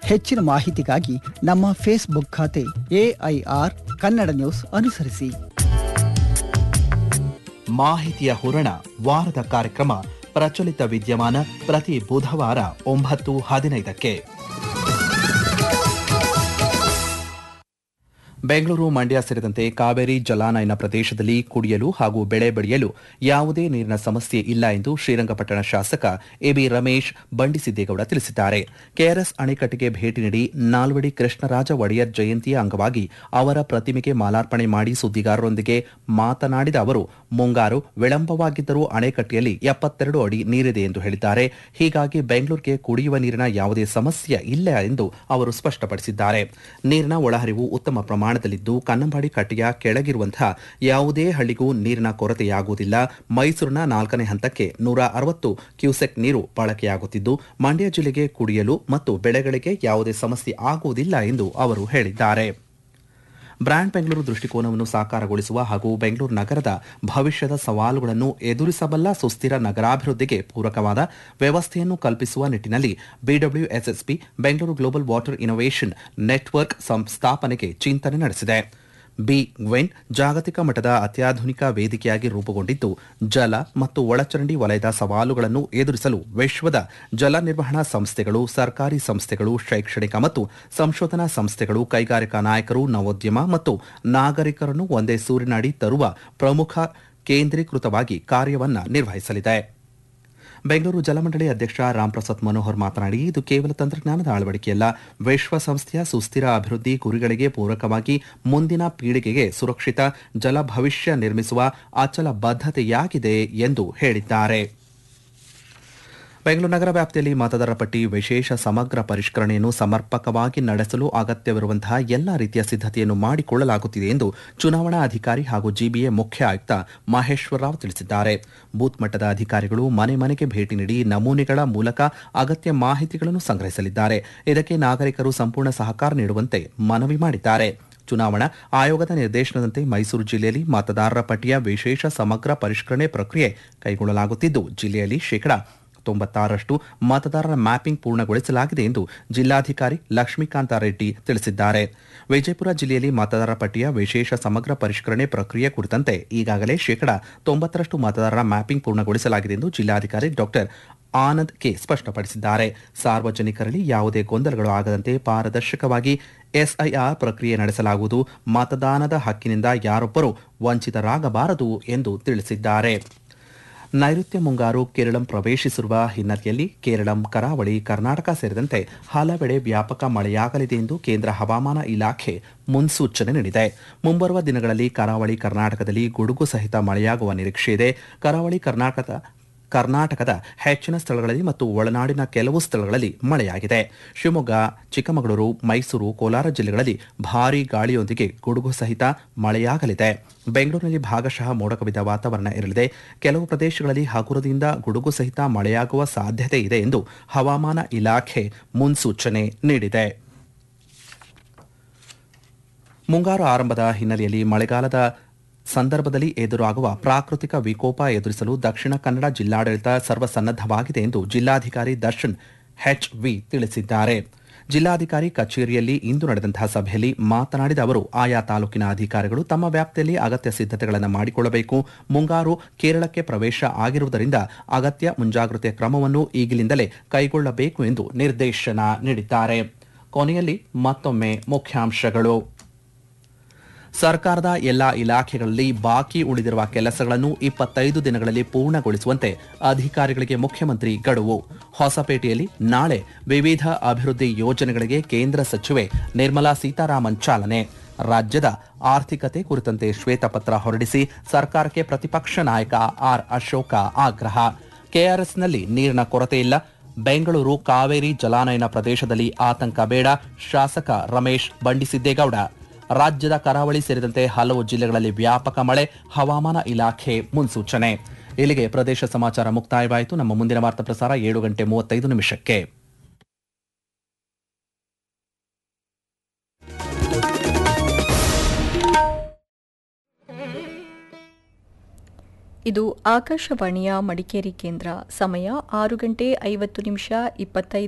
ಹೆಚ್ಚಿನ ಮಾಹಿತಿಗಾಗಿ ನಮ್ಮ ಫೇಸ್ಬುಕ್ ಖಾತೆ ಎಐಆರ್ ಕನ್ನಡ ನ್ಯೂಸ್ ಅನುಸರಿಸಿ ಮಾಹಿತಿಯ ಹೂರಣ ವಾರದ ಕಾರ್ಯಕ್ರಮ ಪ್ರಚಲಿತ ವಿದ್ಯಮಾನ ಪ್ರತಿ ಬುಧವಾರ ಒಂಬತ್ತು ಹದಿನೈದಕ್ಕೆ ಬೆಂಗಳೂರು ಮಂಡ್ಯ ಸೇರಿದಂತೆ ಕಾವೇರಿ ಜಲಾನಯನ ಪ್ರದೇಶದಲ್ಲಿ ಕುಡಿಯಲು ಹಾಗೂ ಬೆಳೆ ಬೆಳೆಯಲು ಯಾವುದೇ ನೀರಿನ ಸಮಸ್ಯೆ ಇಲ್ಲ ಎಂದು ಶ್ರೀರಂಗಪಟ್ಟಣ ಶಾಸಕ ಎಬಿ ರಮೇಶ್ ಬಂಡಿಸಿದ್ದೇಗೌಡ ತಿಳಿಸಿದ್ದಾರೆ ಕೆಆರ್ಎಸ್ ಅಣೆಕಟ್ಟೆಗೆ ಭೇಟಿ ನೀಡಿ ನಾಲ್ವಡಿ ಕೃಷ್ಣರಾಜ ಒಡೆಯರ್ ಜಯಂತಿಯ ಅಂಗವಾಗಿ ಅವರ ಪ್ರತಿಮೆಗೆ ಮಾಲಾರ್ಪಣೆ ಮಾಡಿ ಸುದ್ದಿಗಾರರೊಂದಿಗೆ ಮಾತನಾಡಿದ ಅವರು ಮುಂಗಾರು ವಿಳಂಬವಾಗಿದ್ದರೂ ಅಣೆಕಟ್ಟೆಯಲ್ಲಿ ಎಪ್ಪತ್ತೆರಡು ಅಡಿ ನೀರಿದೆ ಎಂದು ಹೇಳಿದ್ದಾರೆ ಹೀಗಾಗಿ ಬೆಂಗಳೂರಿಗೆ ಕುಡಿಯುವ ನೀರಿನ ಯಾವುದೇ ಸಮಸ್ಯೆ ಇಲ್ಲ ಎಂದು ಅವರು ಸ್ಪಷ್ಟಪಡಿಸಿದ್ದಾರೆ ನೀರಿನ ಒಳಹರಿವು ಉತ್ತಮ ಪ್ರಮಾಣದಲ್ಲಿದ್ದು ಕನ್ನಂಬಾಡಿ ಕಟ್ಟೆಯ ಕೆಳಗಿರುವಂತಹ ಯಾವುದೇ ಹಳ್ಳಿಗೂ ನೀರಿನ ಕೊರತೆಯಾಗುವುದಿಲ್ಲ ಮೈಸೂರಿನ ನಾಲ್ಕನೇ ಹಂತಕ್ಕೆ ನೂರ ಅರವತ್ತು ಕ್ಯೂಸೆಕ್ ನೀರು ಬಳಕೆಯಾಗುತ್ತಿದ್ದು ಮಂಡ್ಯ ಜಿಲ್ಲೆಗೆ ಕುಡಿಯಲು ಮತ್ತು ಬೆಳೆಗಳಿಗೆ ಯಾವುದೇ ಸಮಸ್ಯೆ ಆಗುವುದಿಲ್ಲ ಎಂದು ಅವರು ಹೇಳಿದ್ದಾರೆ ಬ್ರ್ಯಾಂಡ್ ಬೆಂಗಳೂರು ದೃಷ್ಟಿಕೋನವನ್ನು ಸಾಕಾರಗೊಳಿಸುವ ಹಾಗೂ ಬೆಂಗಳೂರು ನಗರದ ಭವಿಷ್ಯದ ಸವಾಲುಗಳನ್ನು ಎದುರಿಸಬಲ್ಲ ಸುಸ್ಥಿರ ನಗರಾಭಿವೃದ್ಧಿಗೆ ಪೂರಕವಾದ ವ್ಯವಸ್ಥೆಯನ್ನು ಕಲ್ಪಿಸುವ ನಿಟ್ಟಿನಲ್ಲಿ BWSSP Bengaluru global water innovation network ಸಂಸ್ಥಾಪನೆಗೆ ಚಿಂತನೆ ನಡೆಸಿದೆ ಬಿ ವೆನ್ ಜಾಗತಿಕ ಮಟ್ಟದ ಅತ್ಯಾಧುನಿಕ ವೇದಿಕೆಯಾಗಿ ರೂಪುಗೊಂಡಿದ್ದು ಜಲ ಮತ್ತು ಒಳಚರಂಡಿ ವಲಯದ ಸವಾಲುಗಳನ್ನು ಎದುರಿಸಲು ವಿಶ್ವದ ಜಲ ನಿರ್ವಹಣಾ ಸಂಸ್ಥೆಗಳು ಸರ್ಕಾರಿ ಸಂಸ್ಥೆಗಳು ಶೈಕ್ಷಣಿಕ ಮತ್ತು ಸಂಶೋಧನಾ ಸಂಸ್ಥೆಗಳು ಕೈಗಾರಿಕಾ ನಾಯಕರು ನವೋದ್ಯಮ ಮತ್ತು ನಾಗರಿಕರನ್ನು ಒಂದೇ ಸೂರಿನಡಿ ತರುವ ಪ್ರಮುಖ ಕೇಂದ್ರೀಕೃತವಾಗಿ ಕಾರ್ಯವನ್ನ ನಿರ್ವಹಿಸಲಿದೆ ಬೆಂಗಳೂರು ಜಲಮಂಡಳಿ ಅಧ್ಯಕ್ಷ ರಾಮ್ಪ್ರಸಾದ್ ಮನೋಹರ್ ಮಾತನಾಡಿ ಇದು ಕೇವಲ ತಂತ್ರಜ್ಞಾನದ ಅಳವಡಿಕೆಯಲ್ಲ ವಿಶ್ವಸಂಸ್ಥೆಯ ಸುಸ್ಥಿರ ಅಭಿವೃದ್ಧಿ ಗುರಿಗಳಿಗೆ ಪೂರಕವಾಗಿ ಮುಂದಿನ ಪೀಳಿಗೆಗೆ ಸುರಕ್ಷಿತ ಜಲ ಭವಿಷ್ಯ ನಿರ್ಮಿಸುವ ಅಚಲ ಬದ್ಧತೆಯಾಗಿದೆ ಎಂದು ಹೇಳಿದ್ದಾರೆ ಬೆಂಗಳೂರು ನಗರ ವ್ಯಾಪ್ತಿಯಲ್ಲಿ ಮತದಾರರ ಪಟ್ಟಿ ವಿಶೇಷ ಸಮಗ್ರ ಪರಿಷ್ಕರಣೆಯನ್ನು ಸಮರ್ಪಕವಾಗಿ ನಡೆಸಲು ಅಗತ್ಯವಿರುವಂತಹ ಎಲ್ಲಾ ರೀತಿಯ ಸಿದ್ಧತೆಯನ್ನು ಮಾಡಿಕೊಳ್ಳಲಾಗುತ್ತಿದೆ ಎಂದು ಚುನಾವಣಾ ಅಧಿಕಾರಿ ಹಾಗೂ ಜಿಬಿಎ ಮುಖ್ಯ ಆಯುಕ್ತ ಮಹೇಶ್ವರ ರಾವ್ ತಿಳಿಸಿದ್ದಾರೆ ಬೂತ್ ಮಟ್ಟದ ಅಧಿಕಾರಿಗಳು ಮನೆ ಮನೆಗೆ ಭೇಟಿ ನೀಡಿ ನಮೂನೆಗಳ ಮೂಲಕ ಅಗತ್ಯ ಮಾಹಿತಿಗಳನ್ನು ಸಂಗ್ರಹಿಸಲಿದ್ದಾರೆ ಇದಕ್ಕೆ ನಾಗರಿಕರು ಸಂಪೂರ್ಣ ಸಹಕಾರ ನೀಡುವಂತೆ ಮನವಿ ಮಾಡಿದ್ದಾರೆ ಚುನಾವಣಾ ಆಯೋಗದ ನಿರ್ದೇಶನದಂತೆ ಮೈಸೂರು ಜಿಲ್ಲೆಯಲ್ಲಿ ಮತದಾರರ ಪಟ್ಟಿಯ ವಿಶೇಷ ಸಮಗ್ರ ಪರಿಷ್ಕರಣೆ ಪ್ರಕ್ರಿಯೆ ಕೈಗೊಳ್ಳಲಾಗುತ್ತಿದ್ದು ಜಿಲ್ಲೆಯಲ್ಲಿ ಶೇಕಡಾ ತೊಂಬತ್ತಾರರಷ್ಟು ಮತದಾರರ ಮ್ಯಾಪಿಂಗ್ ಪೂರ್ಣಗೊಳಿಸಲಾಗಿದೆ ಎಂದು ಜಿಲ್ಲಾಧಿಕಾರಿ ಲಕ್ಷ್ಮೀಕಾಂತ ರೆಡ್ಡಿ ತಿಳಿಸಿದ್ದಾರೆ ವಿಜಯಪುರ ಜಿಲ್ಲೆಯಲ್ಲಿ ಮತದಾರರ ಪಟ್ಟಿಯ ವಿಶೇಷ ಸಮಗ್ರ ಪರಿಷ್ಕರಣೆ ಪ್ರಕ್ರಿಯೆ ಕುರಿತಂತೆ ಈಗಾಗಲೇ ಶೇಕಡಾ ತೊಂಬತ್ತರಷ್ಟು ಮತದಾರರ ಮ್ಯಾಪಿಂಗ್ ಪೂರ್ಣಗೊಳಿಸಲಾಗಿದೆ ಎಂದು ಜಿಲ್ಲಾಧಿಕಾರಿ ಡಾಕ್ಟರ್ ಆನಂದ್ ಕೆ ಸ್ಪಷ್ಟಪಡಿಸಿದ್ದಾರೆ ಸಾರ್ವಜನಿಕರಲ್ಲಿ ಯಾವುದೇ ಗೊಂದಲಗಳು ಆಗದಂತೆ ಪಾರದರ್ಶಕವಾಗಿ ಎಸ್ಐಆರ್ ಪ್ರಕ್ರಿಯೆ ನಡೆಸಲಾಗುವುದು ಮತದಾನದ ಹಕ್ಕಿನಿಂದ ಯಾರೊಬ್ಬರೂ ವಂಚಿತರಾಗಬಾರದು ಎಂದು ತಿಳಿಸಿದ್ದಾರೆ ನೈಋತ್ಯ ಮುಂಗಾರು ಕೇರಳಂ ಪ್ರವೇಶಿಸಿರುವ ಹಿನ್ನೆಲೆಯಲ್ಲಿ ಕೇರಳಂ ಕರಾವಳಿ ಕರ್ನಾಟಕ ಸೇರಿದಂತೆ ಹಲವೆಡೆ ವ್ಯಾಪಕ ಮಳೆಯಾಗಲಿದೆ ಎಂದು ಕೇಂದ್ರ ಹವಾಮಾನ ಇಲಾಖೆ ಮುನ್ಸೂಚನೆ ನೀಡಿದೆ ಮುಂಬರುವ ದಿನಗಳಲ್ಲಿ ಕರಾವಳಿ ಕರ್ನಾಟಕದಲ್ಲಿ ಗುಡುಗು ಸಹಿತ ಮಳೆಯಾಗುವ ನಿರೀಕ್ಷೆ ಇದೆ ಕರಾವಳಿ ಕರ್ನಾಟಕದ ಕರ್ನಾಟಕದ ಹೆಚ್ಚಿನ ಸ್ಥಳಗಳಲ್ಲಿ ಮತ್ತು ಒಳನಾಡಿನ ಕೆಲವು ಸ್ಥಳಗಳಲ್ಲಿ ಮಳೆಯಾಗಿದೆ ಶಿವಮೊಗ್ಗ ಚಿಕ್ಕಮಗಳೂರು ಮೈಸೂರು ಕೋಲಾರ ಜಿಲ್ಲೆಗಳಲ್ಲಿ ಭಾರೀ ಗಾಳಿಯೊಂದಿಗೆ ಗುಡುಗು ಸಹಿತ ಮಳೆಯಾಗಲಿದೆ ಬೆಂಗಳೂರಿನಲ್ಲಿ ಭಾಗಶಃ ಮೋಡ ಕವಿದ ವಾತಾವರಣ ಇರಲಿದೆ ಕೆಲವು ಪ್ರದೇಶಗಳಲ್ಲಿ ಹಗುರದಿಂದ ಗುಡುಗು ಸಹಿತ ಮಳೆಯಾಗುವ ಸಾಧ್ಯತೆ ಇದೆ ಎಂದು ಹವಾಮಾನ ಇಲಾಖೆ ಮುನ್ಸೂಚನೆ ನೀಡಿದೆ ಮುಂಗಾರು ಆರಂಭದ ಹಿನ್ನೆಲೆಯಲ್ಲಿ ಮಳೆಗಾಲದ ಸಂದರ್ಭದಲ್ಲಿ ಎದುರಾಗುವ ಪ್ರಾಕೃತಿಕ ವಿಕೋಪ ಎದುರಿಸಲು ದಕ್ಷಿಣ ಕನ್ನಡ ಜಿಲ್ಲಾಡಳಿತ ಸರ್ವಸನ್ನದ್ದವಾಗಿದೆ ಎಂದು ಜಿಲ್ಲಾಧಿಕಾರಿ ದರ್ಶನ್ ಎಚ್ ವಿ ತಿಳಿಸಿದ್ದಾರೆ ಜಿಲ್ಲಾಧಿಕಾರಿ ಕಚೇರಿಯಲ್ಲಿ ಇಂದು ನಡೆದಂತಹ ಸಭೆಯಲ್ಲಿ ಮಾತನಾಡಿದ ಅವರು ಆಯಾ ತಾಲೂಕಿನ ಅಧಿಕಾರಿಗಳು ತಮ್ಮ ವ್ಯಾಪ್ತಿಯಲ್ಲಿ ಅಗತ್ಯ ಸಿದ್ಧತೆಗಳನ್ನು ಮಾಡಿಕೊಳ್ಳಬೇಕು ಮುಂಗಾರು ಕೇರಳಕ್ಕೆ ಪ್ರವೇಶ ಆಗಿರುವುದರಿಂದ ಅಗತ್ಯ ಮುಂಜಾಗ್ರತೆ ಕ್ರಮವನ್ನು ಈಗಿನಿಂದಲೇ ಕೈಗೊಳ್ಳಬೇಕು ಎಂದು ನಿರ್ದೇಶನ ನೀಡಿದ್ದಾರೆ ಕೊನೆಯಲ್ಲಿ ಮತ್ತೊಮ್ಮೆ ಮುಖ್ಯಾಂಶಗಳು ಸರ್ಕಾರದ ಎಲ್ಲಾ ಇಲಾಖೆಗಳಲ್ಲಿ ಬಾಕಿ ಉಳಿದಿರುವ ಕೆಲಸಗಳನ್ನು ಇಪ್ಪತ್ತೈದು ದಿನಗಳಲ್ಲಿ ಪೂರ್ಣಗೊಳಿಸುವಂತೆ ಅಧಿಕಾರಿಗಳಿಗೆ ಮುಖ್ಯಮಂತ್ರಿ ಗಡುವು ಹೊಸಪೇಟೆಯಲ್ಲಿ ನಾಳೆ ವಿವಿಧ ಅಭಿವೃದ್ಧಿ ಯೋಜನೆಗಳಿಗೆ ಕೇಂದ್ರ ಸಚಿವೆ ನಿರ್ಮಲಾ ಸೀತಾರಾಮನ್ ಚಾಲನೆ ರಾಜ್ಯದ ಆರ್ಥಿಕತೆ ಕುರಿತಂತೆ ಶ್ವೇತಪತ್ರ ಹೊರಡಿಸಿ ಸರ್ಕಾರಕ್ಕೆ ಪ್ರತಿಪಕ್ಷ ನಾಯಕ ಆರ್ ಅಶೋಕ ಆಗ್ರಹ ಕೆಆರ್ಎಸ್ನಲ್ಲಿ ನೀರಿನ ಕೊರತೆ ಇಲ್ಲ ಬೆಂಗಳೂರು ಕಾವೇರಿ ಜಲಾನಯನ ಪ್ರದೇಶದಲ್ಲಿ ಆತಂಕ ಬೇಡ ಶಾಸಕ ರಮೇಶ್ ಬಂಡಿಸಿದ್ದೇಗೌಡ ರಾಜ್ಯದ ಕರಾವಳಿ ಸೇರಿದಂತೆ ಹಲವು ಜಿಲ್ಲೆಗಳಲ್ಲಿ ವ್ಯಾಪಕ ಮಳೆ ಹವಾಮಾನ ಇಲಾಖೆ ಮುನ್ಸೂಚನೆ ಇಲ್ಲಿಗೆ ಪ್ರದೇಶ ಸಮಾಚಾರ ಮುಕ್ತಾಯವಾಯಿತು ನಮ್ಮ ಮುಂದಿನ ವಾರ್ತಾ ಪ್ರಸಾರ ಏಳು ಗಂಟೆ ಮೂವತ್ತೈದು ನಿಮಿಷಕ್ಕೆ ಇದು ಆಕಾಶವಾಣಿಯ ಮಡಿಕೇರಿ ಕೇಂದ್ರ ಸಮಯ ಆರು ಗಂಟೆ ಐವತ್ತು ನಿಮಿಷ ಇಪ್ಪತ್ತೈದು